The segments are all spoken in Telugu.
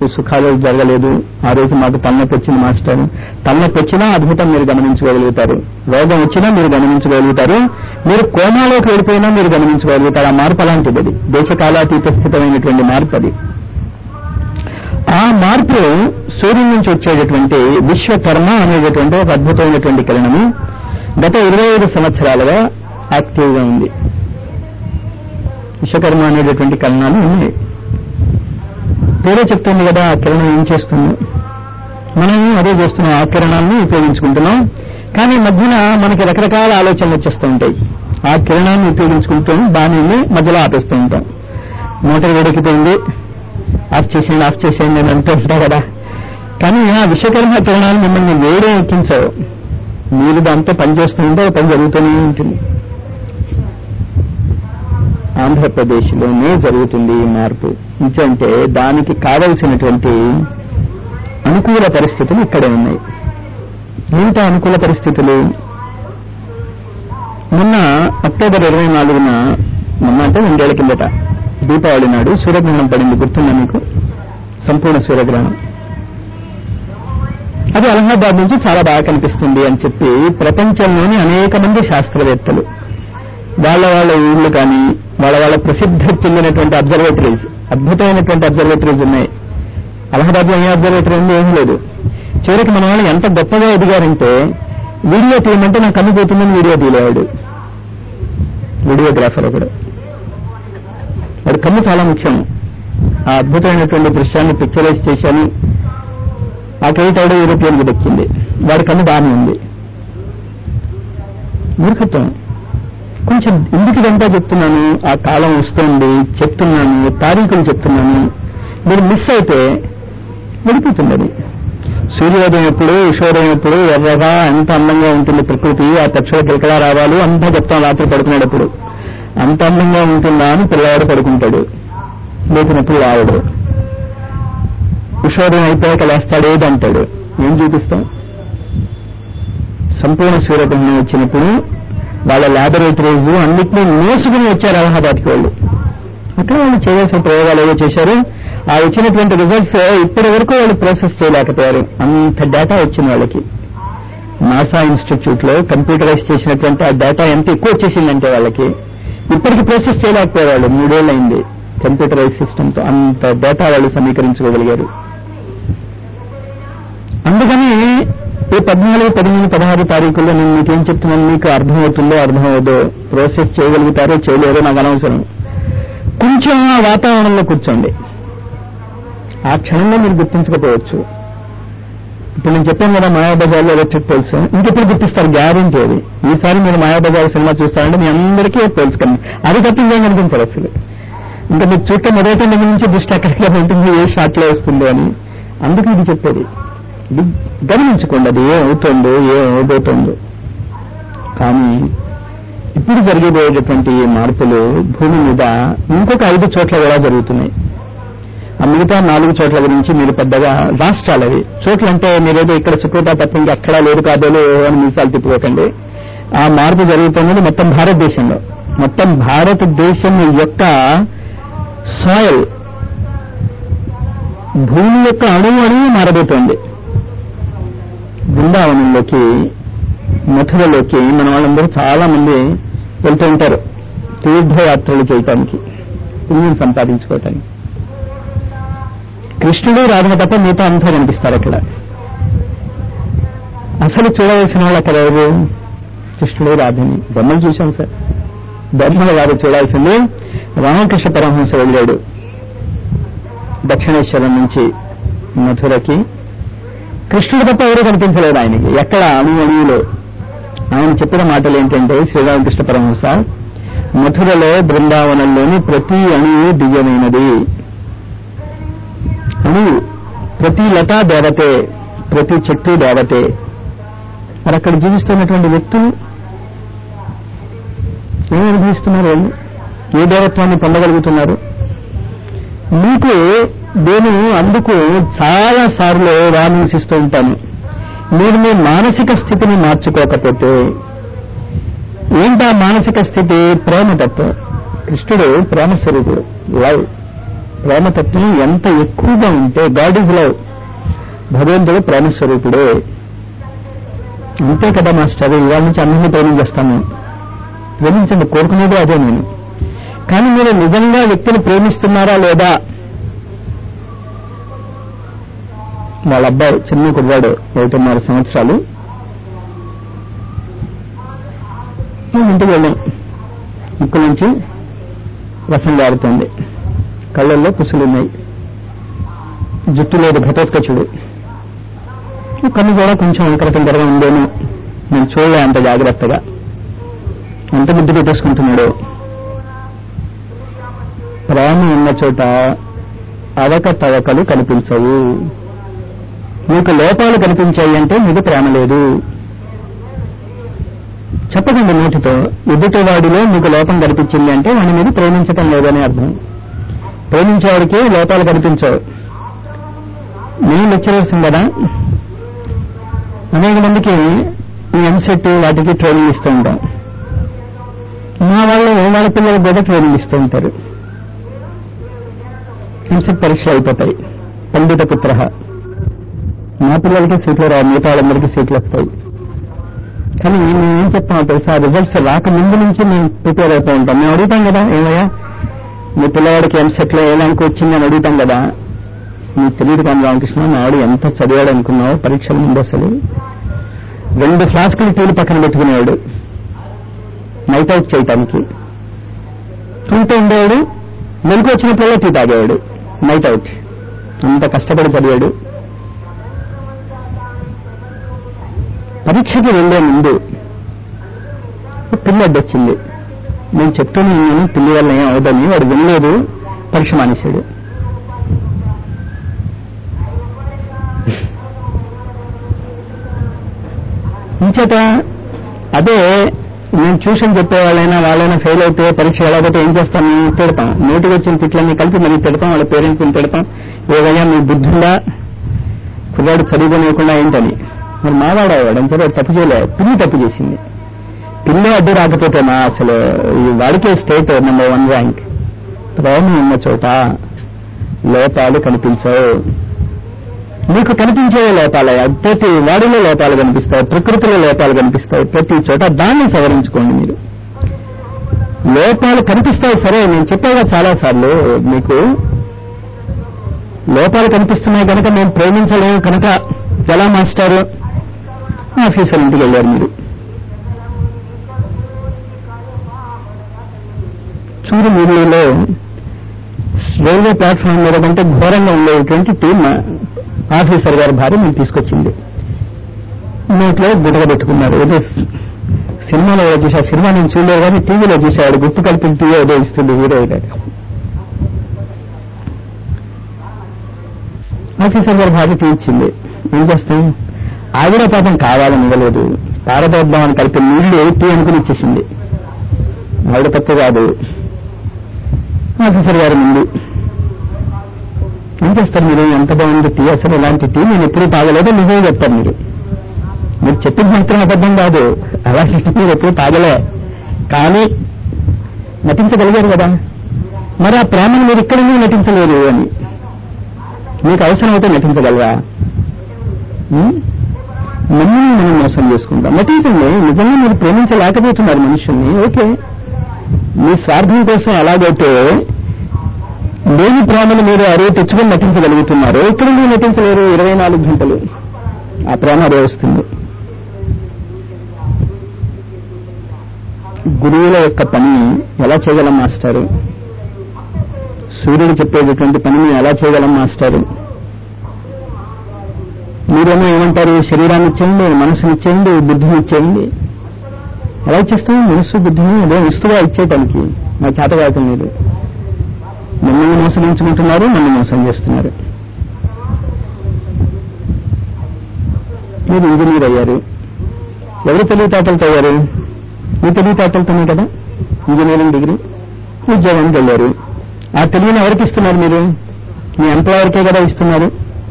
సుఖాలు జరగలేదు ఆ రోజు మాకు తలనొప్పి వచ్చింది మాస్టర్ తలనొప్పి వచ్చినా అద్భుతం మీరు గమనించగలుగుతారు రోగం వచ్చినా మీరు గమనించగలుగుతారు మీరు కోమాలోకి వెళ్ళిపోయినా మీరు గమనించగలుగుతారు ఆ మార్పు అలాంటిది అది దేశకాలాతీత స్థితమైనటువంటి మార్పు అది ఆ మార్పు సూర్యుడి నుంచి వచ్చేటటువంటి విశ్వకర్మ అనేటటువంటి ఒక అద్భుతమైనటువంటి కిరణము గత ఇరవై ఐదు సంవత్సరాలుగా యాక్టివ్గా ఉంది విశ్వకర్మ అనేటటువంటి కిరణాలు ఉన్నాయి పేరే చెప్తుంది కదా ఆ కిరణం ఏం చేస్తుంది మనం అదే చేస్తున్నాం ఆ కిరణాన్ని ఉపయోగించుకుంటున్నాం కానీ మధ్యన మనకి రకరకాల ఆలోచనలు వచ్చేస్తూ ఉంటాయి ఆ కిరణాన్ని ఉపయోగించుకుంటూ దానిని మధ్యలో ఆపేస్తూ ఉంటాం మోటార్ వేడెక్కిపోయింది ఆఫ్ చేసేయండి ఆఫ్ చేసేయండి అని అంటూ ఉంటాం కదా కానీ ఆ విశ్వకర్మ కిరణాలు మిమ్మల్ని వేడే ఎక్కించవు మీరు దాంతో పని చేస్తూ ఉంటే అది పని జరుగుతూనే ఉంటుంది ఆంధ్రప్రదేశ్లోనే జరుగుతుంది ఈ మార్పు ఎందుకంటే దానికి కావలసినటువంటి అనుకూల పరిస్థితులు ఇక్కడే ఉన్నాయి ఏమిటా అనుకూల పరిస్థితులు మొన్న అక్టోబర్ ఇరవై నాలుగున మొన్న అంటే రెండేళ్ల కిందట దీపావళి నాడు సూర్యగ్రహణం పడింది గుర్తుందా మీకు సంపూర్ణ సూర్యగ్రహణం అది అలహాబాద్ నుంచి చాలా బాగా కనిపిస్తుంది అని చెప్పి ప్రపంచంలోని అనేక మంది శాస్త్రవేత్తలు వాళ్ళ వాళ్ళ ఊళ్ళు కానీ వాళ్ళ వాళ్ళ ప్రసిద్ధ చెందినటువంటి అబ్జర్వేటరీస్ అద్భుతమైనటువంటి అబ్జర్వేటరీస్ ఉన్నాయి అలహాబాద్లో ఏ అబ్జర్వేటరీ ఉంది ఏం లేదు చివరికి మన వాళ్ళు ఎంత గొప్పగా ఎదిగారంటే వీడియో తీయమంటే నాకు కన్ను పోతుందని వీడియో తీయలేవాడు వీడియోగ్రాఫర్ ఒకడు వాడి కన్ను చాలా ముఖ్యం ఆ అద్భుతమైనటువంటి దృశ్యాన్ని పిక్చరైజ్ చేశాను ఆ క్రెడిట్ ఎవడో యూరోపియన్కి దక్కింది వాడి కన్ను బాగానే ఉంది మూర్ఖత్వం కొంచెం ఎందుకు ఇదంతా చెప్తున్నాను ఆ కాలం వస్తుంది చెప్తున్నాను తారీఖులు చెప్తున్నాను మీరు మిస్ అయితే వెళ్ళిపోతుంది అది సూర్యోదయం ఎప్పుడు ఉషోదయం ఎప్పుడు ఎర్రగా ఎంత అందంగా ఉంటుంది ప్రకృతి ఆ పక్షుల కిలకలా రావాలి అంతా చెప్తాం రాత్రి పడుకునేటప్పుడు అంత అందంగా ఉంటుందా అని పిల్లవాడు పడుకుంటాడు లేచినప్పుడు రావడు ఉషోదయం అయిపోయాక లేస్తాడు ఏదంటాడు ఏం చూపిస్తాం సంపూర్ణ సూర్యగ్రహణం వచ్చినప్పుడు వాళ్ళ ల్యాబొరేటరీస్ అన్నింటినీ మోసుకుని వచ్చారు అలహాబాద్కి వాళ్ళు అక్కడ వాళ్ళు చేయాల్సిన ప్రయోగాలు ఏవో చేశారు ఆ వచ్చినటువంటి రిజల్ట్స్ ఇప్పటి వరకు వాళ్ళు ప్రాసెస్ చేయలేకపోయారు అంత డేటా వచ్చింది వాళ్ళకి నాసా ఇన్స్టిట్యూట్ లో కంప్యూటరైజ్ చేసినటువంటి ఆ డేటా ఎంత ఎక్కువ వచ్చేసిందంటే వాళ్ళకి ఇప్పటికి ప్రాసెస్ చేయలేకపోయారు వాళ్ళు మూడేళ్ళు అయింది కంప్యూటరైజ్ సిస్టమ్ తో అంత డేటా వాళ్ళు సమీకరించుకోగలిగారు అందుకని ఈ పద్నాలుగు పదిహేను పదహారు తారీఖుల్లో నేను మీకేం చెప్తున్నాను మీకు అర్థమవుతుందో అర్థమవుదో ప్రాసెస్ చేయగలుగుతారో చేయలేరో నాకు అనవసరం కొంచెం ఆ వాతావరణంలో కూర్చోండి ఆ క్షణంలో మీరు గుర్తించకపోవచ్చు ఇప్పుడు నేను చెప్పాను కదా మాయాబజార్లో ఎలక్ట్రిక్ పోల్స్ ఇంకెప్పుడు గుర్తిస్తారు గ్యారంటీ అది ఈసారి మీరు మాయాబజార్ సినిమా చూస్తారంటే మీ అందరికీ పోల్స్ కన్నా అది తప్ప ఇంకేం కనిపించారు అసలు ఇంకా మీరు చూడటం మొదటి దగ్గర నుంచి దృష్టి ఎక్కడికి ఉంటుంది ఏ షాట్ లో వస్తుందో అని అందుకు ఇది చెప్పేది ఇది గమనించుకోండి అది ఏమవుతుందో ఏమవబోతుందో కానీ ఇప్పుడు జరిగేటటువంటి మార్పులు భూమి మీద ఇంకొక ఐదు చోట్ల కూడా జరుగుతున్నాయి ఆ మిగతా నాలుగు చోట్ల గురించి మీరు పెద్దగా రాష్ట్రాలు అవి చోట్ల అంటే మీరేదో ఇక్కడ సుకృత తప్ప ఇంకా అక్కడ లేదు కాదేలో అని మీసాలు తిప్పుకోకండి ఆ మార్పు జరుగుతున్నది మొత్తం భారతదేశంలో మొత్తం భారతదేశం యొక్క సాయిల్ భూమి యొక్క అణువు అణువు మారబోతోంది బృందావనంలోకి మథురలోకి మన వాళ్ళందరూ చాలా మంది వెళ్తూ ఉంటారు తీర్థయాత్రలు చేయటానికి పుణ్యం సంపాదించుకోవటానికి కృష్ణుడు రాధ తప్ప మిగతా అంతా కనిపిస్తారు అక్కడ అసలు చూడవలసిన వాళ్ళు అక్కడ ఎవరు కృష్ణుడు రాధని బొమ్మలు చూశాం సార్ బొమ్మలు వారు చూడాల్సింది రామకృష్ణ పరమహంస వెళ్ళాడు దక్షిణేశ్వరం నుంచి మథురకి కృష్ణుడు తప్ప ఎవరు కనిపించలేదు ఆయనకి ఎక్కడ అణు అణువులో ఆయన చెప్పిన మాటలు ఏంటంటే శ్రీరామకృష్ణ పరమహంస మథురలో బృందావనంలోని ప్రతి అణువు దివ్యమైనది అణువు ప్రతి లతా దేవతే ప్రతి చెట్టు దేవతే మరి అక్కడ జీవిస్తున్నటువంటి వ్యక్తులు ఏం అనుభవిస్తున్నారు వాళ్ళు ఏ దేవత్వాన్ని పొందగలుగుతున్నారు మీకు నేను అందుకు చాలా సార్లు రామించిస్తూ ఉంటాను మీరు మీ మానసిక స్థితిని మార్చుకోకపోతే ఏంటా మానసిక స్థితి ప్రేమ తత్వం కృష్ణుడు ప్రేమ స్వరూపుడు లవ్ ప్రేమతత్వం ఎంత ఎక్కువగా ఉంటే గాడ్ ఈజ్ లవ్ భగవంతుడు ప్రేమ స్వరూపుడే అంతే కదా మాస్టర్ ఇవాళ నుంచి అందరినీ ప్రేమించేస్తాను ప్రేమించండి కోరుకునేది అదే నేను కానీ మీరు నిజంగా వ్యక్తిని ప్రేమిస్తున్నారా లేదా వాళ్ళ అబ్బాయి చిన్న కుర్రాడు ఒకటిన్నర సంవత్సరాలు మేము ఇంటికి వెళ్ళాం ముక్కు నుంచి రసం గారుతోంది కళ్ళల్లో పుసులున్నాయి జుట్టు లేదు ఘటోత్కచుడు కన్ను కూడా కొంచెం వంకరకంకరగా ఉండేను నేను చూడలే అంత జాగ్రత్తగా ఎంత ముద్దు పెట్టేసుకుంటున్నాడు ప్రేమ ఉన్న చోట అవకతవకలు కనిపించవు మీకు లోపాలు కనిపించాయి అంటే మీకు ప్రేమ లేదు చెప్పకండి నోటితో ఎదుటివాడిలో మీకు లోపం కనిపించింది అంటే వాడి మీద ప్రేమించటం లేదని అర్థం ప్రేమించేవాడికి లోపాలు కనిపించవు మేము లెక్చరర్స్ కదా అనేక మందికి ఈ ఎంసెట్ వాటికి ట్రైనింగ్ ఇస్తూ ఉంటాం మా వాళ్ళు వాళ్ళ పిల్లలకు కూడా ట్రైనింగ్ ఇస్తూ ఉంటారు ఎంసెట్ పరీక్షలు అయిపోతాయి పండిత పుత్ర మా పిల్లలకి సీట్లు రావు మిగతా వాళ్ళందరికీ సీట్లు వస్తాయి కానీ మేము ఏం చెప్తామో తెలుసా రిజల్ట్స్ రాకముందు నుంచి మేము ప్రిపేర్ అయిపోయి ఉంటాం మేము అడుగుతాం కదా ఏమయ్యా మీ పిల్లవాడికి ఎంసెట్లో ఏ ర్యాంక్ వచ్చిందని అడుగుతాం కదా నీకు తెలియదు కానీ రామకృష్ణ మా వాడు ఎంత చదివాడు అనుకున్నావు పరీక్షల ముందు అసలు రెండు ఫ్లాస్కులు టీలు పక్కన పెట్టుకునేవాడు నైట్ అవుట్ చేయటానికి చూంటూ ఉండేవాడు మెలకు వచ్చినప్పుడల్లా టీ తాగేవాడు నైట్ అవుట్ అంత కష్టపడి చదివాడు పరీక్షకి వెళ్లే ముందు పిల్లి అడ్డొచ్చింది నేను చెప్తూనే ఉన్నాను పిల్లి వల్ల ఏం అవదని వాడు వినలేదు పరీక్ష మానేశాడు ఇంచేత అదే నేను ట్యూషన్ చెప్పేవాళ్ళైనా వాళ్ళైనా ఫెయిల్ అయితే పరీక్ష వెళ్ళకపోతే ఏం చేస్తాం మేము తిడతాం నోటికి వచ్చిన తిట్లన్నీ కలిపి మరీ తిడతాం వాళ్ళ పేరెంట్స్ని తిడతాం ఏదైనా మీ బుద్ధుందా కుర్రాడు చదువుకోనివ్వకుండా ఏంటని మరి మావాడేవాడు అంటే వాడు తప్పు చేయలేదు పిల్లి తప్పు చేసింది పిల్లి అడ్డు రాకపోతే మా అసలు ఈ వాడికే స్టేట్ నెంబర్ వన్ ర్యాంక్ ప్రేమ ఉన్న చోట లోపాలు కనిపించవు మీకు కనిపించే లోపాలే ప్రతి వాడిలో లోపాలు కనిపిస్తాయి ప్రకృతిలో లోపాలు కనిపిస్తాయి ప్రతి చోట దాన్ని సవరించుకోండి మీరు లోపాలు కనిపిస్తాయి సరే నేను చెప్పాగా చాలా సార్లు మీకు లోపాలు కనిపిస్తున్నాయి కనుక మేము ప్రేమించలేము కనుక ఎలా మాస్టారు ఆఫీసర్ ఇంటికి వెళ్ళారు మీరు చూడు ఊళ్ళో రైల్వే ప్లాట్ఫామ్ మీద కంటే ఘోరంగా ఉండేటువంటి టీమ్ ఆఫీసర్ గారి భార్య మీరు తీసుకొచ్చింది నోట్లో గుటక పెట్టుకున్నారు ఏదో సినిమాలో ఏదో చూసా సినిమా నేను చూడలేదు కానీ టీవీలో చూశాడు గుర్తు కలిపి టీవీ ఏదో ఇస్తుంది హీరో గారు ఆఫీసర్ గారి భార్య టీ ఇచ్చింది ఏం చేస్తాం ఆవిడ పాపం కావాలని ఇవ్వలేదు పారదోద్దామని కలిపి నీళ్లు టీ అనుకుని ఇచ్చేసింది ఆవిడ తప్పు కాదు ఆఫీసర్ గారి ముందు ఏం చేస్తారు మీరు ఎంత బాగుంది టీ అసలు ఇలాంటి టీ నేను ఎప్పుడూ తాగలేదో నిజమే చెప్తారు మీరు మీరు చెప్పిన మాత్రం అబద్ధం కాదు అలాంటి టీ మీరు ఎప్పుడూ తాగలే కానీ నటించగలిగారు కదా మరి ఆ ప్రేమను మీరు ఇక్కడ నటించలేరు అని మీకు అవసరం అయితే నటించగలరా మమ్మల్ని మనం మోసం చేసుకుంటాం నటించండి నిజంగా మీరు ప్రేమించలేకపోతున్నారు మనుషుల్ని ఓకే మీ స్వార్థం కోసం ఎలాగైతే లేని ప్రేమను మీరు అరువు తెచ్చుకొని నటించగలుగుతున్నారు ఇక్కడ మీరు నటించలేరు ఇరవై నాలుగు గంటలు ఆ ప్రేమ అదే వస్తుంది గురువుల యొక్క పని ఎలా చేయగలం మాస్టారు సూర్యుడు చెప్పేటటువంటి పనిని ఎలా చేయగలం మాస్టారు మీరేమో ఏమంటారు శరీరాన్ని ఇచ్చేయండి మనసుని ఇచ్చేయండి బుద్ధిని ఇచ్చేయండి ఎలా ఇచ్చేస్తాం మనసు బుద్ధిని అదే వస్తువుగా ఇచ్చేయటానికి నా చేత కావటం లేదు మిమ్మల్ని మోసగించుకుంటున్నారు నన్ను మోసం చేస్తున్నారు మీరు ఇంజనీర్ అయ్యారు ఎవరు తెలివితేటలతో అయ్యారు మీ తెలివితేటలతోనే కదా ఇంజనీరింగ్ డిగ్రీ ఉద్యోగానికి వెళ్ళారు ఆ తెలివిని ఎవరికి ఇస్తున్నారు మీరు మీ ఎంప్లాయర్కే కదా ఇస్తున్నారు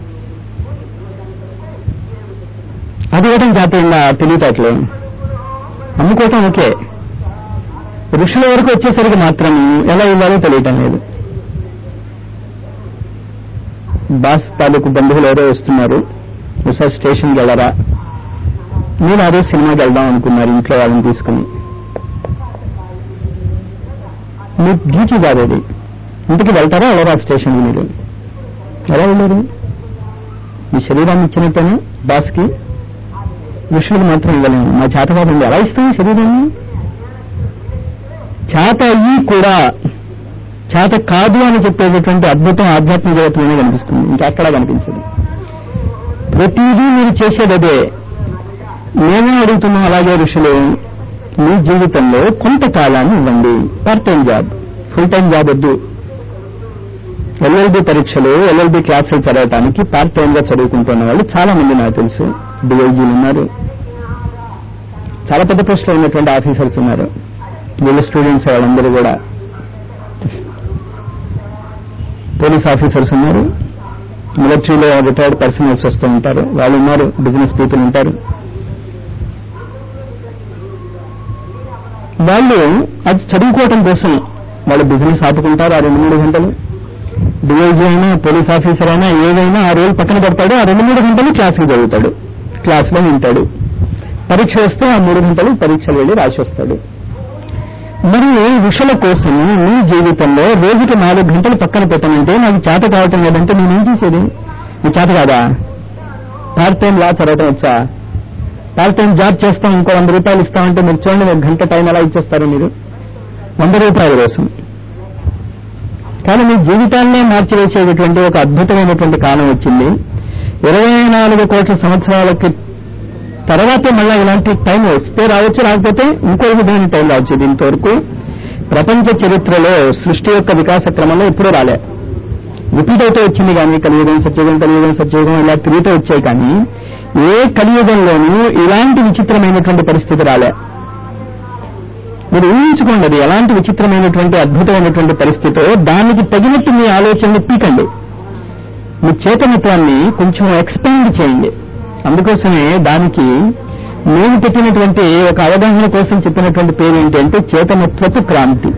అది ఇవ్వడం జాతీయంగా తెలివితేటలు అమ్ముకోవటం ఓకే ఋషుల వరకు వచ్చేసరికి మాత్రం ఎలా ఇవ్వాలో తెలియటం లేదు బాస్ తాలూకు బంధువులు ఎవరో వస్తున్నారు ఒకసారి స్టేషన్కి వెళ్ళరా మీరు అదే సినిమాకి వెళ్దాం అనుకున్నారు ఇంట్లో వాళ్ళని తీసుకుని మీ డ్యూటీ కాదు అది ఇంటికి వెళ్తారా వెళ్ళరా స్టేషన్కి మీరు ఎలా వెళ్ళారు మీ శరీరాన్ని ఇచ్చినట్టేనే బాస్కి ఋషులకు మాత్రం ఇవ్వలేము మా చేత కాదండి ఎలా ఇస్తాం శరీరాన్ని చేత అయ్యి కూడా చేత కాదు అని చెప్పేటటువంటి అద్భుతం ఆధ్యాత్మిక జగత్తులోనే కనిపిస్తుంది ఇంకెక్కడా కనిపించదు ప్రతిదీ మీరు చేసేది అదే మేమే అడుగుతున్నాం అలాగే ఋషులు మీ జీవితంలో కొంతకాలాన్ని ఇవ్వండి part time job full time job వద్దు ఎల్ఎల్బి పరీక్షలు ఎల్ఎల్బి క్లాసులు చదవటానికి పార్ట్ టైం గా చదువుకుంటున్న వాళ్ళు చాలా మంది నాకు తెలుసు డిఐజీలు ఉన్నారు చాలా పెద్ద పోస్టులో ఉన్నటువంటి ఆఫీసర్స్ ఉన్నారు వీళ్ళ స్టూడెంట్స్ వాళ్ళందరూ కూడా పోలీస్ ఆఫీసర్స్ ఉన్నారు మిలిటరీలో రిటైర్డ్ పర్సనల్స్ వస్తూ ఉంటారు వాళ్ళు ఉన్నారు బిజినెస్ పీపుల్ ఉంటారు వాళ్ళు అది చదువుకోవటం కోసం వాళ్ళు బిజినెస్ ఆపుకుంటారు ఆ రెండు మూడు గంటలు డిఐజీ అయినా పోలీస్ ఆఫీసర్ అయినా ఏదైనా ఆ రోజు పక్కన పెడతాడు ఆ రెండు మూడు గంటలు క్లాస్కి చదువుతాడు క్లాస్లో వింటాడు పరీక్ష వస్తే ఆ మూడు గంటలు పరీక్షలు వెళ్ళి రాసి వస్తాడు మరి ఋషుల కోసం నీ జీవితంలో రోజుకి నాలుగు గంటలు పక్కన పెట్టనంటే నాకు చేత కావటం లేదంటే నేనేం చేసేది నీ చేత కాదా పార్ట్ టైం లా చదవటం వచ్చా పార్ట్ టైం జాబ్ చేస్తాం ఇంకో వంద రూపాయలు ఇస్తామంటే మీరు చూడండి ఒక గంట టైం ఎలా ఇచ్చేస్తారు మీరు వంద రూపాయల కోసం కానీ మీ జీవితాన్నే మార్చివేసేటటువంటి ఒక అద్భుతమైనటువంటి కాలం వచ్చింది ఇరవై నాలుగు కోట్ల సంవత్సరాలకి తర్వాతే మళ్ళా ఇలాంటి టైం వస్తే రావచ్చు రాకపోతే ఇంకో విధమైన టైం రావచ్చు దీంతవరకు ప్రపంచ చరిత్రలో సృష్టి యొక్క వికాస క్రమంలో ఎప్పుడూ రాలే రిపీట్ అవుతూ వచ్చింది కానీ కలియుగం సత్యుగం కలియుగం సత్యుగం ఇలా తిరుగుతూ వచ్చాయి కానీ ఏ కలియుగంలోనూ ఇలాంటి విచిత్రమైనటువంటి పరిస్థితి రాలే మీరు ఊహించుకోండి అది ఎలాంటి విచిత్రమైనటువంటి అద్భుతమైనటువంటి పరిస్థితో దానికి తగినట్టు మీ ఆలోచనలు పీకండి మీ చేతనత్వాన్ని కొంచెం ఎక్స్పాండ్ చేయండి అందుకోసమే దానికి నేను పెట్టినటువంటి ఒక అవగాహన కోసం చెప్పినటువంటి పేరు ఏంటంటే చేతనత్వపు క్రాంతి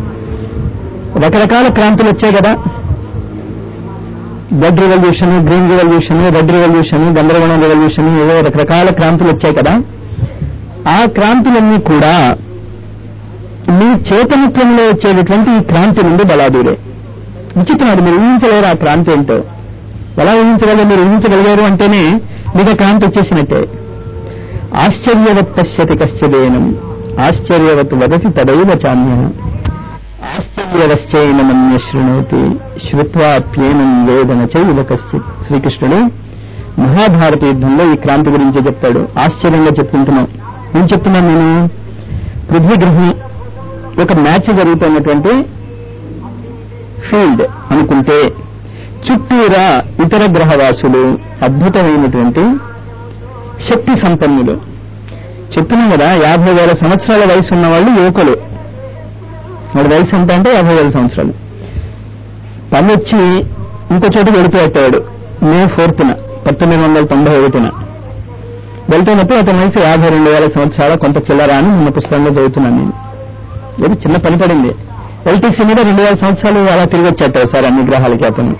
రకరకాల క్రాంతులు వచ్చాయి కదా blood revolution green revolution red revolution గందరగోళం రివల్యూషన్ ఏవో రకరకాల క్రాంతులు వచ్చాయి కదా ఆ క్రాంతులన్నీ కూడా మీ చేతనత్వంలో వచ్చేటటువంటి ఈ క్రాంతి నుండి బలాదూరే విచిత్రం అది మీరు ఊహించలేరు ఆ క్రాంతి ఏంటో ఎలా ఊహించగలరు మీరు ఊహించగలిగారు అంటేనే మీకు క్రాంతి వచ్చేసినట్టే ఆశ్చర్యవత్ పశ్యతి కశ్చదేనం ఆశ్చర్యవత్ వదతి తదైవ చాన్య ఆశ్చర్యవశ్చైనమన్య శృణోతి శ్రుత్వాప్యేనం వేదన చైవ కశ్చిత్ శ్రీకృష్ణుడు మహాభారత యుద్ధంలో ఈ క్రాంతి గురించి చెప్తాడు ఆశ్చర్యంగా చెప్పుకుంటున్నాం ఏం చెప్తున్నాను నేను పృథ్వీ గ్రహం ఒక మ్యాచ్ జరుగుతున్నటువంటి ఫీల్డ్ అనుకుంటే చుట్టూరా ఇతర గ్రహవాసులు అద్భుతమైనటువంటి శక్తి సంపన్నులు చెప్తున్నాం కదా యాభై వేల సంవత్సరాల వయసు ఉన్న వాళ్ళు యువకులు వాడి వయసు ఎంత అంటే యాభై వేల సంవత్సరాలు పని వచ్చి ఇంకో చోట వెళ్ళిపోయాడు మే ఫోర్త్న పంతొమ్మిది వందల తొంభై ఒకటిన వెళ్తున్నప్పుడు అతని వయసు యాభై రెండు వేల సంవత్సరాల కొంత చిల్లరా అని నిన్న పుస్తకంలో చదువుతున్నాను నేను ఏది చిన్న పని పడింది ఎల్టీసీ మీద రెండు వేల సంవత్సరాలు అలా తిరిగి వచ్చాట సార్ అన్ని గ్రహాలకి అతను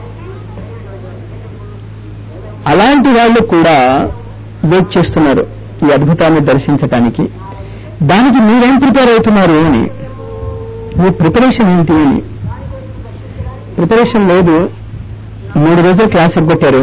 అలాంటి వాళ్ళు కూడా వెయిట్ చేస్తున్నారు ఈ అద్భుతాన్ని దర్శించటానికి దానికి మీరేం ప్రిపేర్ అవుతున్నారు అని మీ ప్రిపరేషన్ ఏంటి అని ప్రిపరేషన్ లేదు మూడు రోజులు క్లాస్ ఎగ్గొట్టారు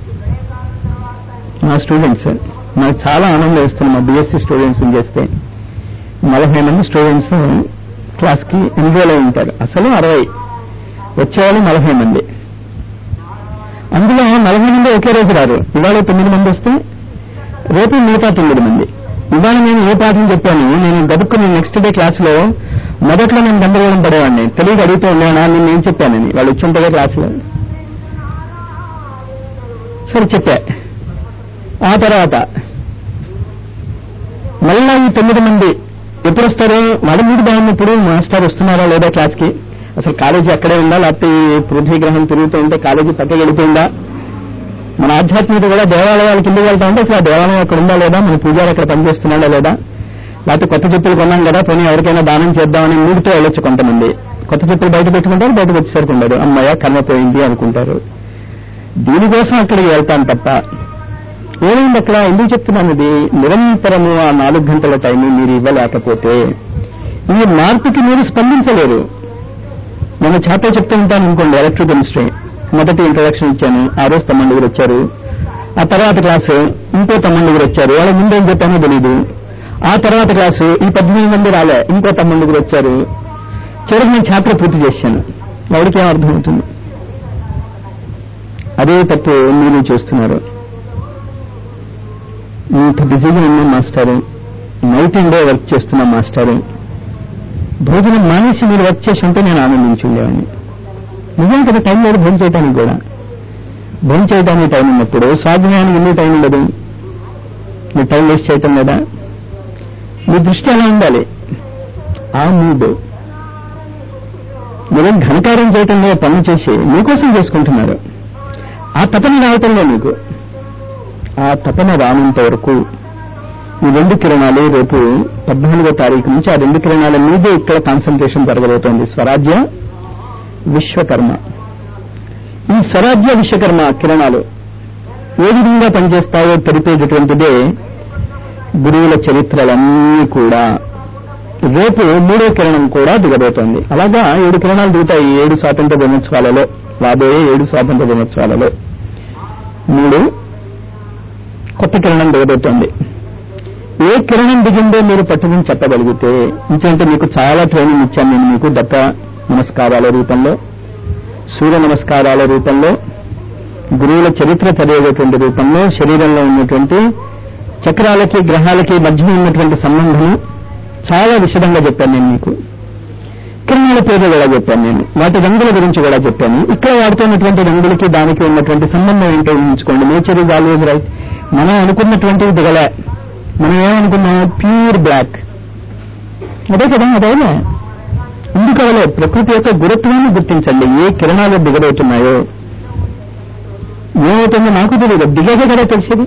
మా స్టూడెంట్స్ నాకు చాలా ఆనందం వేస్తుంది మా బీఎస్సీ స్టూడెంట్స్ చేస్తే నలభై మంది స్టూడెంట్స్ క్లాస్కి ఎన్రోల్ అయి ఉంటారు అసలు అరవై వచ్చేవాళ్ళు నలభై మంది అందులో నలభై మంది ఒకే రోజు రారు ఇవాళ తొమ్మిది మంది వస్తే రేపు మిగతా తొమ్మిది మంది ఇవాళ నేను ఏ పాఠం చెప్పాను నేను గబుక్కుని నెక్స్ట్ డే క్లాసులో మొదట్లో నేను గందరగోళం పడేవాడిని తెలియక అడుగుతూ ఉండేవాడా నేను ఏం చెప్పానని వాళ్ళు వచ్చి ఉంటుందా క్లాసులో సరే చెప్పా ఆ తర్వాత మళ్ళా ఈ తొమ్మిది మంది ఎప్పుడు వస్తారు వాడి మూడు బాగున్నప్పుడు మాస్టర్ వస్తున్నారా లేదా క్లాస్కి అసలు కాలేజీ అక్కడే ఉందా లేకపోతే ఈ పృథ్వీ గ్రహం తిరుగుతూ ఉంటే కాలేజీ పక్కకి వెళ్ళిపోయిందా మన ఆధ్యాత్మికత కూడా దేవాలయాల కిందకి వెళ్తా ఉంటే అసలు ఆ దేవాలయం అక్కడ ఉందా లేదా మన పూజారి అక్కడ పనిచేస్తున్నాడా లేదా లేకపోతే కొత్త చెప్పులు కొన్నాం కదా పోనీ ఎవరికైనా దానం చేద్దామని మూడుతో వెళ్ళొచ్చు కొంతమంది కొత్త చెప్పులు బయట పెట్టుకుంటారు బయటకు వచ్చేసరికి ఉండరు అమ్మాయ కర్మ పోయింది అనుకుంటారు దీనికోసం అక్కడికి వెళ్తాను తప్ప ఏమైంది అక్కడ ఎందుకు చెప్తున్నాను ఇది నిరంతరము ఆ నాలుగు గంటల టైం మీరు ఇవ్వలేకపోతే ఈ మార్పుకి మీరు స్పందించలేరు నేను చేప చెప్తూ ఉంటాను అనుకోండి ఎలక్ట్రిక్ కెమిస్ట్రీ మొదటి ఇంట్రడక్షన్ ఇచ్చాను ఆ రోజు తమ్మండుగురు వచ్చారు ఆ తర్వాత క్లాసు ఇంకో తమ్మండుగురు వచ్చారు వాళ్ళ ముందేం చెప్పానో తెలీదు ఆ తర్వాత క్లాసు ఈ పద్దెనిమిది మంది రాలే ఇంకో తమ్మండుగురు వచ్చారు చివరికి నేను చాప్టర్ పూర్తి చేశాను ఎవరికి ఏం అర్థమవుతుంది అదే తప్పు మీరు చేస్తున్నారు ఇంత బిజీగా ఉన్న మాస్టారు నైట్ అండ్ డే వర్క్ చేస్తున్న మాస్టారు భోజనం మానేసి మీరు వర్క్ చేసి ఉంటే నేను ఆనందించి ఉండేవాడిని నిజం కదా టైం లేదు భోజనం చేయడానికి కూడా భోజనం చేయడానికి టైం ఉన్నప్పుడు స్వాధ్యాయానికి ఎందుకు టైం ఉండదు మీరు టైం వేస్ట్ చేయటం లేదా మీ దృష్టి అలా ఉండాలి ఆ మూడ్ మీరు ఘనకార్యం చేయటంలో పనులు చేసి మీకోసం చేసుకుంటున్నారు ఆ తపన రావటంలో మీకు ఆ తపన రానంత వరకు ఈ రెండు కిరణాలు రేపు పద్నాలుగో తారీఖు నుంచి ఆ రెండు కిరణాల మీదే ఇక్కడ కాన్సన్ట్రేషన్ జరగబోతోంది స్వరాజ్య విశ్వకర్మ ఈ స్వరాజ్య విశ్వకర్మ కిరణాలు ఏ విధంగా పనిచేస్తాయో తెలిపేటటువంటిదే గురువుల చరిత్రలన్నీ కూడా రేపు మూడో కిరణం కూడా దిగబోతోంది అలాగా ఏడు కిరణాలు దిగుతాయి ఏడు స్వాతంత్ర దినోత్సవాలలో రాబోయే ఏడు స్వాతంత్ర దినోత్సవాలలో మూడు కొత్త కిరణం దిగబోతోంది ఏ కిరణం దిగిందో మీరు పట్టుకుని చెప్పగలిగితే ఇంకంటే మీకు చాలా ట్రైనింగ్ ఇచ్చాను నేను మీకు దత్త నమస్కారాల రూపంలో సూర్య నమస్కారాల రూపంలో గురువుల చరిత్ర చదివేటువంటి రూపంలో శరీరంలో ఉన్నటువంటి చక్రాలకి గ్రహాలకి మధ్య ఉన్నటువంటి సంబంధము చాలా విషదంగా చెప్పాను నేను మీకు కిరణాల పేరు కూడా చెప్పాను నేను వాటి రంగుల గురించి కూడా చెప్పాను ఇక్కడ వాడుతున్నటువంటి రంగులకి దానికి ఉన్నటువంటి సంబంధం ఏంటో ఊహించుకోండి నేచర్ ఇస్ ఆల్వేజ్ రైట్ మనం అనుకున్నటువంటిది దిగలే మనం ఏమనుకున్నాం ప్యూర్ బ్లాక్ అదే కదా అదేనా ఎందుకు అవలే ప్రకృతి యొక్క గురుత్వాన్ని గుర్తించండి ఏ కిరణాలు దిగబోతున్నాయో ఏమవుతుందో నాకు తెలియదు దిగేదే కదా తెలిసేది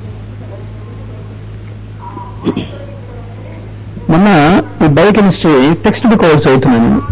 మొన్న ఈ బయోకెమిస్ట్రీ టెక్స్ట్ బుక్ ఒకటి చదువుతున్నాను నేను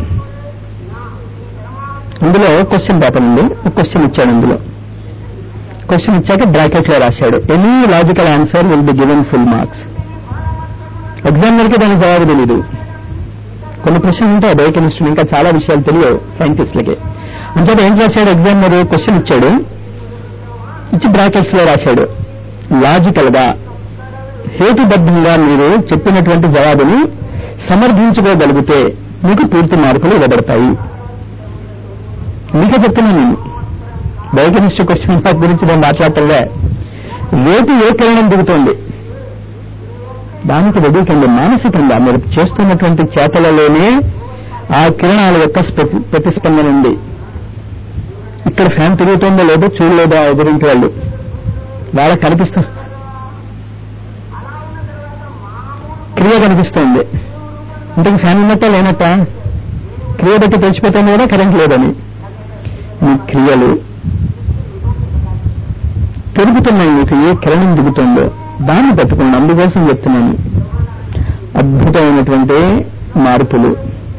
అందులో క్వశ్చన్ పేపర్ ఉంది ఒక క్వశ్చన్ ఇచ్చాడు అందులో క్వశ్చన్ ఇచ్చాక బ్రాకెట్ లో రాశాడు any logical answer will be given full marks ఎగ్జామినర్కి దానికి జవాబు తెలీదు కొన్ని ప్రశ్నలు ఉంటాయి బయోకెమిస్ట్రీ ఇంకా చాలా విషయాలు తెలియవు సైంటిస్టులకి అంచేత ఏం రాశాడు ఎగ్జామినర్ క్వశ్చన్ ఇచ్చాడు ఇచ్చి బ్రాకెట్స్ లో రాశాడు లాజికల్ గా హేతుబద్ధంగా మీరు చెప్పినటువంటి జవాబుని సమర్థించుకోగలిగితే మీకు పూర్తి మార్కులు ఇవ్వబడతాయి మీకే చెప్తున్నాను నేను బయోకెమిస్ట్రీ క్వశ్చన్ మార్క్ గురించి నేను మాట్లాడటంలే రేపు ఏ కిరణం దిగుతోంది దానికి రెడీకండి మానసికంగా మీరు చేస్తున్నటువంటి చేతలలోనే ఆ కిరణాల యొక్క స్పతి- ప్రతిస్పందన ఉంది ఇక్కడ ఫ్యాన్ తిరుగుతుందో లేదో చూడలేదో ఆ ఎదురింటి వాళ్ళు వాళ్ళకి కనిపిస్తూ క్రియ కనిపిస్తుంది ఇంటికి ఫ్యాన్ ఉన్నట్ట లేనట్ట క్రియ బట్టి తెలిసిపోతుంది కూడా కరెంట్ లేదని మీ క్రియలు పెరుగుతున్నాయి మీకు ఏ కిరణం దిగుతుందో దాన్ని పట్టుకోండి అందుకోసం చెప్తున్నాను అద్భుతమైనటువంటి మార్పులు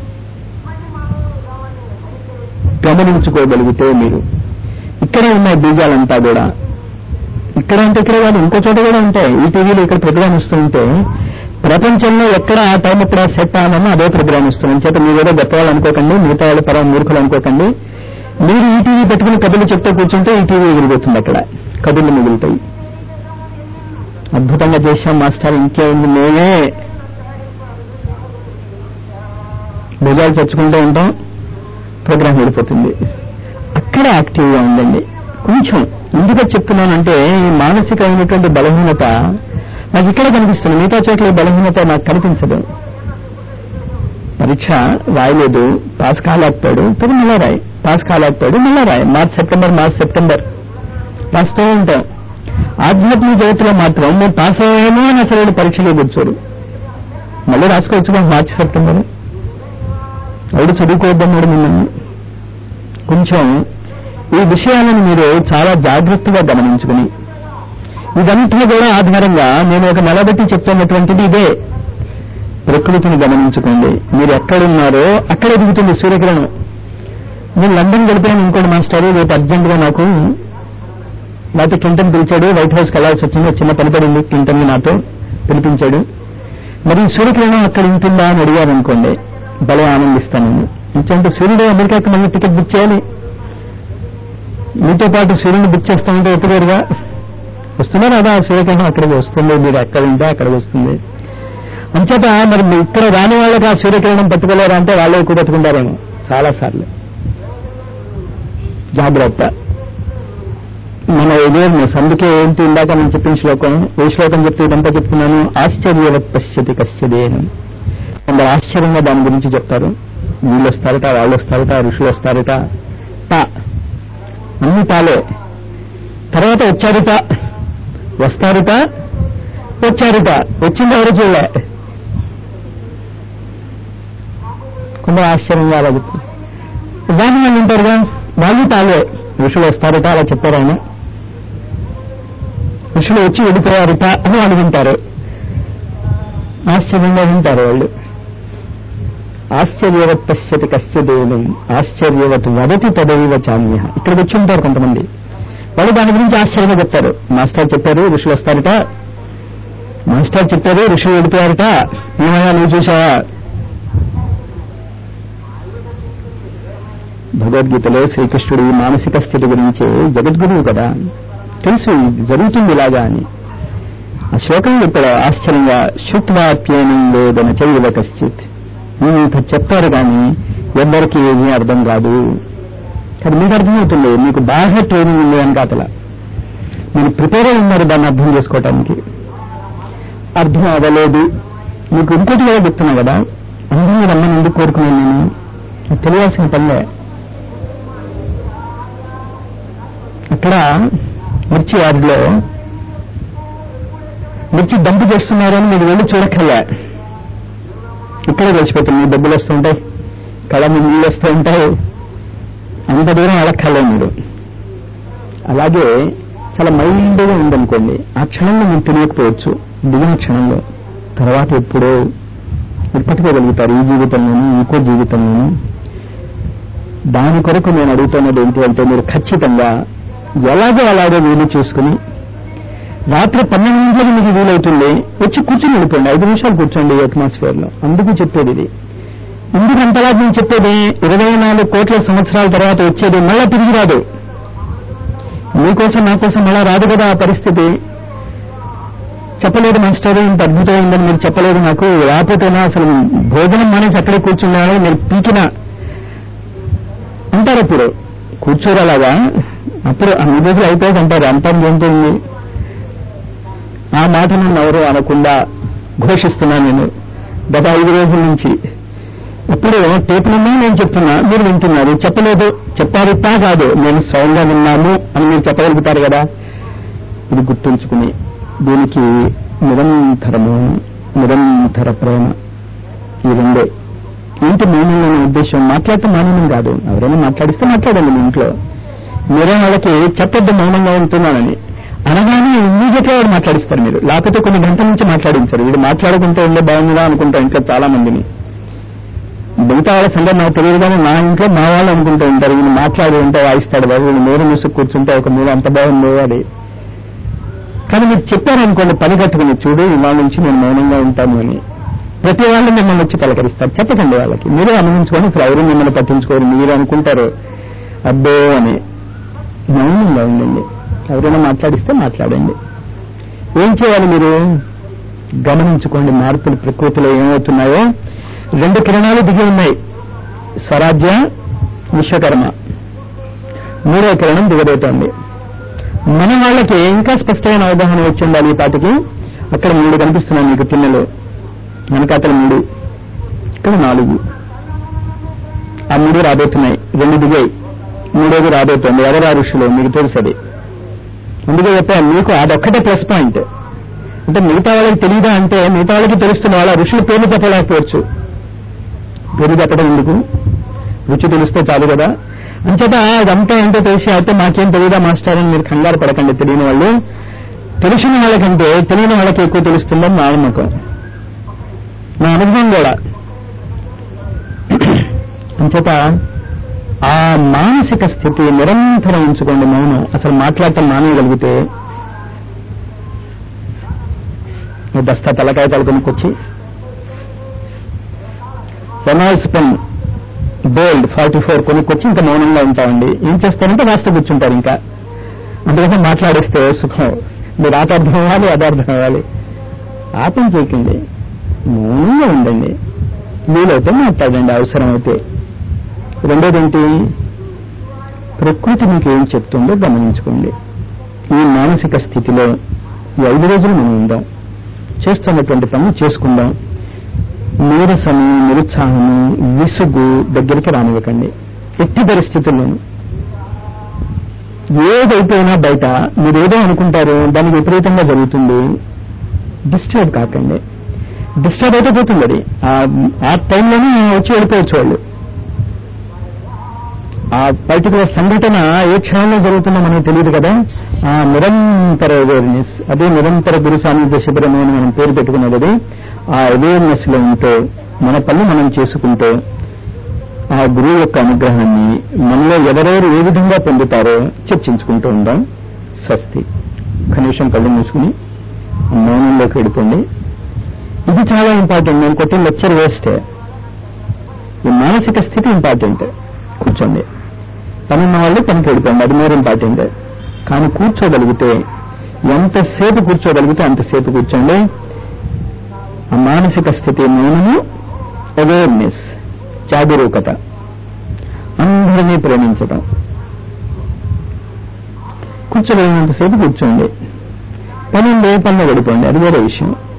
గమనించుకోగలిగితే మీరు ఇక్కడే ఉన్నాయి బీజాలంతా కూడా ఇక్కడ అంటే ఇక్కడ కాదు ఇంకో చోట కూడా ఉంటాయి ఈ టీవీలో ఇక్కడ ప్రోగ్రామ్ ఇస్తూ ఉంటే ప్రపంచంలో ఎక్కడ ఆ టైం ఎప్పుడు సెట్ అవ్వాలన్నా అదే ప్రోగ్రామ్ ఇస్తుంది చేత మీరు ఏదో గొప్ప వాళ్ళు అనుకోకండి మిగతా వాళ్ళ పరం మూర్ఖులు అనుకోకండి మీరు ఈ టీవీ పెట్టుకుని కబుర్లు చెప్తూ కూర్చుంటే ఈ టీవీ ఎగిరిపోతుంది అక్కడ కబుర్లు మిగులుతాయి అద్భుతంగా చేశాం మాస్టర్ ఇంకేముంది మేమే భుజాలు చచ్చుకుంటూ ఉంటాం ప్రోగ్రామ్ వెళ్ళిపోతుంది అక్కడ యాక్టివ్గా ఉండండి కొంచెం ఎందుకు చెప్తున్నానంటే ఈ మానసికమైనటువంటి బలహీనత నాకు ఇక్కడ కనిపిస్తుంది మిగతా చోట్ల ఈ బలహీనత నాకు కనిపించదు పరీక్ష రాయలేదు పాస్ కాలేకపోయాడు తను మళ్ళా రాయి పాస్ కాలేకపోయాడు మళ్ళా రాయి మార్చ్ సెప్టెంబర్ మార్చ్ సెప్టెంబర్ రాస్తూ ఉంటాం ఆధ్యాత్మిక జగత్తులో మాత్రం మేము పాస్ అయ్యామో అని అసలు వీళ్ళు పరీక్షలో కూర్చోరు మళ్ళీ రాసుకోవచ్చు మార్చి సెప్టెంబర్ ఎవడు చదువుకోవద్దన్నాడు మిమ్మల్ని కొంచెం ఈ విషయాలను మీరు చాలా జాగ్రత్తగా గమనించుకుని ఇదంతా కూడా ఆధారంగా నేను ఒక నిలబెట్టి చెప్తున్నటువంటిది ఇదే ప్రకృతిని గమనించుకోండి మీరు ఎక్కడున్నారో అక్కడే దిగుతుంది సూర్యకిరణం నేను లండన్ గడిపాను ఇంకోటి మాస్టర్ రేపు అర్జెంటుగా నాకు లేకపోతే క్లింటన్ పిలిచాడు వైట్ హౌస్కి వెళ్ళాల్సి వచ్చింది చిన్న పని పడింది క్లింటన్ నాతో పిలిపించాడు మరి సూర్యకిరణం అక్కడ ఉంటుందా అని అడిగారు అనుకోండి భలే ఆనందిస్తాను ఎందుకంటే సూర్యుడు అమెరికాకి మళ్ళీ టికెట్ బుక్ చేయాలి మీతో పాటు సూర్యుని బుక్ చేస్తామంటే ఎప్పుడుగా వస్తున్నారు అదా సూర్యకిరణం అక్కడికి వస్తుంది మీరు ఎక్కడ ఉంటే అక్కడికి వస్తుంది అంచేత మరి మీ ఇక్కడ రాని వాళ్ళకి ఆ సూర్యకిరణం పట్టుకోలేరా అంటే వాళ్ళే ఎక్కువ పట్టుకుంటారేమో చాలా సార్లు జాగ్రత్త మన అవేర్నెస్ అందుకే ఏంటి ఇందాక నేను చెప్పిన శ్లోకం ఏ శ్లోకం చెప్తే ఇదంతా చెప్తున్నాను ఆశ్చర్యవత్ పశ్యతి కశ్చదేను కొందరు ఆశ్చర్యంగా దాని గురించి చెప్తారు వీళ్ళు వస్తారట వాళ్ళు వస్తారట ఋషులు వస్తారట తా అన్ని తాలే తర్వాత వచ్చారుట వస్తారుట వచ్చారుట వచ్చింది ఎవరు చూడలే కొందరు ఆశ్చర్యంగా అడుగుతుంది దాని వాళ్ళు ఉంటారుగా వాళ్ళు తాలే ఋషులు వస్తారట అలా చెప్పారు ఆయన ఋషులు వచ్చి వెళ్ళిపోయారట అని వాళ్ళు వింటారు ఆశ్చర్యంగా వింటారు వాళ్ళు ఆశ్చర్యవత్ పశ్యతి కశ్చదేవం ఆశ్చర్యవత్ వదతి తదైవ చాన్య ఇక్కడికి వచ్చి ఉంటారు కొంతమంది వాళ్ళు దాని గురించి ఆశ్చర్యంగా చెప్తారు మాస్టర్ చెప్పారు ఋషులు వస్తారట మాస్టర్ చెప్పారు ఋషులు వెళ్ళిపోయారట ఏమయ్యా నువ్వు చూసావా భగవద్గీతలో శ్రీకృష్ణుడు ఈ మానసిక స్థితి గురించి జగద్గురువు కదా తెలుసు ఇది జరుగుతుంది ఇలాగా అని ఆ శ్లోకం చెప్పాడు ఆశ్చర్యంగా శుత్వాప్యేనం లేదన చైవ కశ్చిత్ ఇంత చెప్తారు కానీ ఎవ్వరికి ఏమీ అర్థం కాదు అది మీకు అర్థమవుతుంది మీకు బాగా ట్రైనింగ్ ఉంది అని కాతల మీరు ప్రిపేర్ అయి ఉన్నారు దాన్ని అర్థం చేసుకోవటానికి అర్థం అవ్వలేదు మీకు ఇంకోటి కూడా చెప్తున్నా కదా అందరూ రమ్మని ఎందుకు కోరుకున్నాను నేను నాకు తెలియాల్సిన పనిలే అక్కడ మిర్చి వారిలో మిర్చి దంపు చేస్తున్నారని మీరు వెళ్ళి చూడక్కర్లే ఇక్కడే తెలిసిపోతుంది మీ డబ్బులు వస్తూ ఉంటాయి కళ మీ నీళ్ళు వస్తూ ఉంటాయి అంత దూరం వెళ్ళక్కర్లే మీరు అలాగే చాలా మైల్డ్గా ఉందనుకోండి ఆ క్షణంలో మీరు తెలియకపోవచ్చు దిగిన క్షణంలో తర్వాత ఎప్పుడో మీరు పట్టుకోగలుగుతారు ఈ జీవితంలోనూ ఇంకో జీవితంలోనూ దాని కొరకు నేను అడుగుతున్నది ఏంటి అంటే మీరు ఖచ్చితంగా ఎలాగో అలాగో వీలు చూసుకుని రాత్రి పన్నెండు గంటలకు మీకు వీలవుతుంది వచ్చి కూర్చుని వెళ్ళిపోండి ఐదు నిమిషాలు కూర్చోండి ఈ అట్మాస్ఫియర్ లో అందుకు చెప్పేది ఇది ఎందుకంతలా నేను చెప్పేది ఇరవై నాలుగు కోట్ల సంవత్సరాల తర్వాత వచ్చేది మళ్ళా తిరిగి రాదు మీకోసం నా కోసం మళ్ళా రాదు కదా ఆ పరిస్థితి చెప్పలేదు మాస్టర్ ఇంత అద్భుతమైందని మీరు చెప్పలేదు నాకు రాకపోతేనా అసలు భోజనం మానేసి అక్కడే కూర్చున్నాను మీరు పీకిన అంటారు అప్పుడు కూర్చోరు అలాగా అప్పుడు అన్ని రోజులు అయిపోయాక అంటారు అంటారు ఏంటండి ఆ మాట నన్ను ఎవరు అనకుండా ఘోషిస్తున్నాను నేను గత ఐదు రోజుల నుంచి ఇప్పుడు టేపులున్నా నేను చెప్తున్నా మీరు వింటున్నారు చెప్పలేదు చెప్పారు తా కాదు నేను స్వయంగా విన్నాను అని మీరు చెప్పగలుగుతారు కదా ఇది గుర్తుంచుకుని దీనికి నిరంతరము నిరంతర ప్రేమ ఈ రెండే ఏంటి మౌనంలో ఉద్దేశం మాట్లాడటం మౌనం కాదు ఎవరైనా మాట్లాడిస్తే మాట్లాడండి మీ ఇంట్లో మీరే వాళ్ళకి చెప్పొద్దు మౌనంగా ఉంటున్నానని అనగానే ఇమ్మీడియట్ గా వాడు మాట్లాడిస్తారు మీరు లేకపోతే కొన్ని గంటల నుంచి మాట్లాడించారు వీడు మాట్లాడుకుంటే ఉండే బాగుందా అనుకుంటా ఇంకా చాలా మందిని మిగతా వాళ్ళ సంగతి నాకు తెలియదు కానీ నా ఇంట్లో మా వాళ్ళు అనుకుంటూ ఉంటారు వీళ్ళు మాట్లాడి ఉంటే వాయిస్తాడు బాబు వీళ్ళు నోరు మూసుకు కూర్చుంటే ఒక మీద అంత బాగుంది అది కానీ మీరు చెప్పారనుకోండి పని కట్టుకుని చూడు ఇవాళ నుంచి నేను మౌనంగా ఉంటాను అని ప్రతి వాళ్ళు మిమ్మల్ని వచ్చి పలకరిస్తారు చెప్పకండి వాళ్ళకి మీరే అనుభవించుకొని అసలు ఎవరు మిమ్మల్ని పట్టించుకోరు మీరు అనుకుంటారు అబ్బో అని మౌనంగా ఉండండి ఎవరైనా మాట్లాడిస్తే మాట్లాడండి ఏం చేయాలి మీరు గమనించుకోండి మార్పులు ప్రకృతిలో ఏమవుతున్నాయో రెండు కిరణాలు దిగి ఉన్నాయి స్వరాజ్య విశ్వకర్మ మూడో కిరణం దిగబోతోంది మన వాళ్ళకి ఇంకా స్పష్టమైన అవగాహన వచ్చి ఉండాలి ఈ పాటికి అక్కడ మూడు కనిపిస్తున్నాయి మీకు పిన్నెలు వెనకాతల మూడు ఇక్కడ నాలుగు ఆ మూడు రాబోతున్నాయి రెండు దిగాయి మూడోది రాబోతోంది ఎవరు ఆ ఋషులు మీకు తెలుసు అది అందుకే చెప్పాను మీకు అదొక్కటే ప్లస్ పాయింట్ అంటే మిగతా వాళ్ళకి తెలియదా అంటే మిగతా వాళ్ళకి తెలుస్తున్న వాళ్ళ ఋషులు పేర్లు చెప్పలేకపోవచ్చు పేరు చెప్పడం ఎందుకు రుచి తెలిస్తే చాలు కదా అంచేత అదంతా ఏంటో తెలిసి అయితే మాకేం తెలియదా మాస్టర్ అని మీరు కంగారు పడకండి తెలియని వాళ్ళు తెలిసిన వాళ్ళకంటే తెలియని వాళ్ళకి ఎక్కువ తెలుస్తుందని నా నమ్మకం నా అనుభవం కూడా అంచేత ఆ మానసిక స్థితి నిరంతరం ఉంచుకోండి మౌనం అసలు మాట్లాడటం మానేయగలిగితే ఓ బస్తా తలకాయతాలు కొనుక్కొచ్చి Reynolds pen bold forty four కొనుక్కొచ్చి ఇంకా మౌనంగా ఉంటామండి ఏం చేస్తారంటే రాస్తూ కూర్చుంటారు ఇంకా అందుకని మాట్లాడిస్తే సుఖం మీరు ఆట అర్థం అవ్వాలి అది అర్థం అవ్వాలి ఆపం చేయకండి మౌనంగా ఉండండి వీలైతే మాట్లాడండి అవసరమైతే రెండోది ఏంటి ప్రకృతి మీకు ఏం చెప్తుందో గమనించుకోండి ఈ మానసిక స్థితిలో ఈ ఐదు రోజులు మనం ఉందాం చేస్తున్నటువంటి పనులు చేసుకుందాం నీరసము నిరుత్సాహము విసుగు దగ్గరికి రానివ్వకండి ఎట్టి పరిస్థితుల్లోనూ ఏదైపోయినా బయట మీరు ఏదో అనుకుంటారు దానికి విపరీతంగా జరుగుతుంది డిస్టర్బ్ కాకండి డిస్టర్బ్ అయితే పోతుంది అది ఆ టైంలోనే వచ్చి వెళ్ళిపోవచ్చు వాళ్ళు ఆ పర్టికులర్ సంఘటన ఏ క్షణంలో జరుగుతుందో మనకు తెలియదు కదా ఆ నిరంతర అవేర్నెస్ అదే నిరంతర గురు సాన్నిధ్య శిబిరం అని మనం పేరు పెట్టుకున్నది అది ఆ అవేర్నెస్ లో ఉంటూ మన పనులు మనం చేసుకుంటూ ఆ గురువు యొక్క అనుగ్రహాన్ని మనలో ఎవరెవరు ఏ విధంగా పొందుతారో చర్చించుకుంటూ ఉందాం స్వస్తి కనీసం కళ్ళు మూసుకుని మౌనంలోకి వెళ్ళిపోండి ఇది చాలా ఇంపార్టెంట్ నేను కొట్టిన లెక్చర్ వేస్టే ఈ మానసిక స్థితి ఇంపార్టెంట్ కూర్చోండి పనున్న వాళ్ళు పనికి వెళ్ళిపోండి అది మోర్ ఇంపార్టెంట్ కానీ కూర్చోగలిగితే ఎంతసేపు కూర్చోగలిగితే అంతసేపు కూర్చోండి ఆ మానసిక స్థితి మౌనము అవేర్నెస్ జాగరూకత అందరినీ ప్రేమించటం కూర్చోగలిగినంతసేపు కూర్చోండి పనుండే పనులు గడిపోండి అది వేరే విషయం